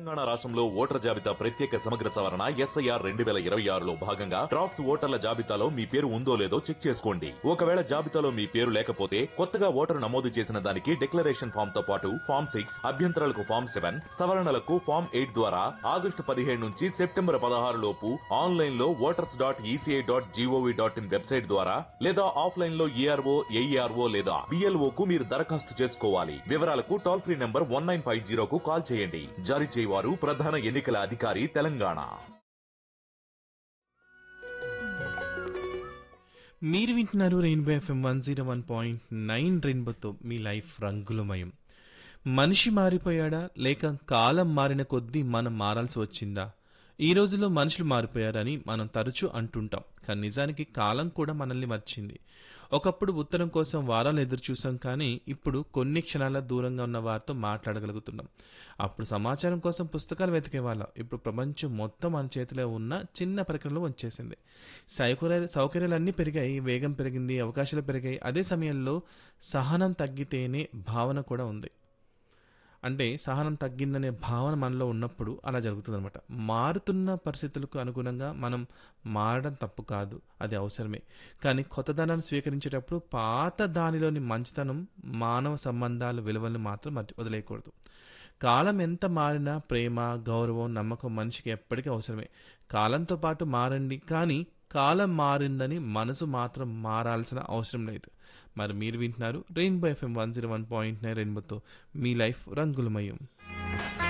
తెలంగాణ రాష్ట్రంలో ఓటర్ జాబితా ప్రత్యేక సమగ్ర సవరణ ఎస్ఐఆర్ రెండు వేల ఇరవై ఆరులో భాగంగా డ్రాఫ్ట్స్ ఓటర్ల జాబితాలో మీ పేరు ఉందో లేదో చెక్ చేసుకోండి ఒకవేళ జాబితాలో మీ పేరు లేకపోతే కొత్తగా ఓటరు నమోదు చేసిన దానికి డిక్లరేషన్ ఫామ్ తో పాటు ఫామ్ సిక్స్ అభ్యంతరాలకు ఫామ్ సెవెన్ సవరణలకు ఫామ్ ఎయిట్ ద్వారా ఆగస్టు పదిహేడు నుంచి సెప్టెంబర్ పదహారు లోపు ఆన్లైన్ లో voters dot ECI dot GOV dot in website ద్వారా లేదా ఆఫ్లైన్ లో ఈఆర్ఓ ఏఈఆర్ఓ లేదా బిఎల్ఓ కు మీరు దరఖాస్తు చేసుకోవాలి వివరాలకు toll free number one nine five జీరోకు కాల్ చేయండి జారీ చేయవారు ప్రధాన ఎన్నికల అధికారి తెలంగాణ మీరు వింటున్నారు rainbow FM one zero one point nine రెయిన్బోతో మీ లైఫ్ రంగులమయం మనిషి మారిపోయాడా లేక కాలం మారిన కొద్దీ మనం మారాల్సి వచ్చిందా ఈ రోజుల్లో మనుషులు మారిపోయారని మనం తరచూ అంటుంటాం కానీ నిజానికి కాలం కూడా మనల్ని మర్చింది ఒకప్పుడు ఉత్తరం కోసం వారాలు ఎదురు చూసాం కానీ ఇప్పుడు కొన్ని క్షణాల దూరంగా ఉన్న వారితో మాట్లాడగలుగుతున్నాం అప్పుడు సమాచారం కోసం పుస్తకాలు వెతికేవాళ్ళం ఇప్పుడు ప్రపంచం మొత్తం మన చేతిలో ఉన్న చిన్న పరికరంలో వచ్చేసింది సౌకర్యాలు సౌకర్యాలన్నీ పెరిగాయి వేగం పెరిగింది అవకాశాలు పెరిగాయి అదే సమయంలో సహనం తగ్గితేనే భావన కూడా ఉంది అంటే సహనం తగ్గిందనే భావన మనలో ఉన్నప్పుడు అలా జరుగుతుందన్నమాట మారుతున్న పరిస్థితులకు అనుగుణంగా మనం మారడం తప్పు కాదు అది అవసరమే కానీ కొత్తదనాన్ని స్వీకరించేటప్పుడు పాత దానిలోని మంచితనం మానవ సంబంధాల విలువలను మాత్రం మర్చి వదిలేయకూడదు కాలం ఎంత మారినా ప్రేమ గౌరవం నమ్మకం మనిషికి ఎప్పటికీ అవసరమే కాలంతో పాటు మారండి కానీ కాలం మారిందని మనసు మాత్రం మారాల్సిన అవసరం లేదు మరి మీరు వింటున్నారు rainbow FM one zero one point nine రెయిన్బోతో మీ లైఫ్ రంగులమయం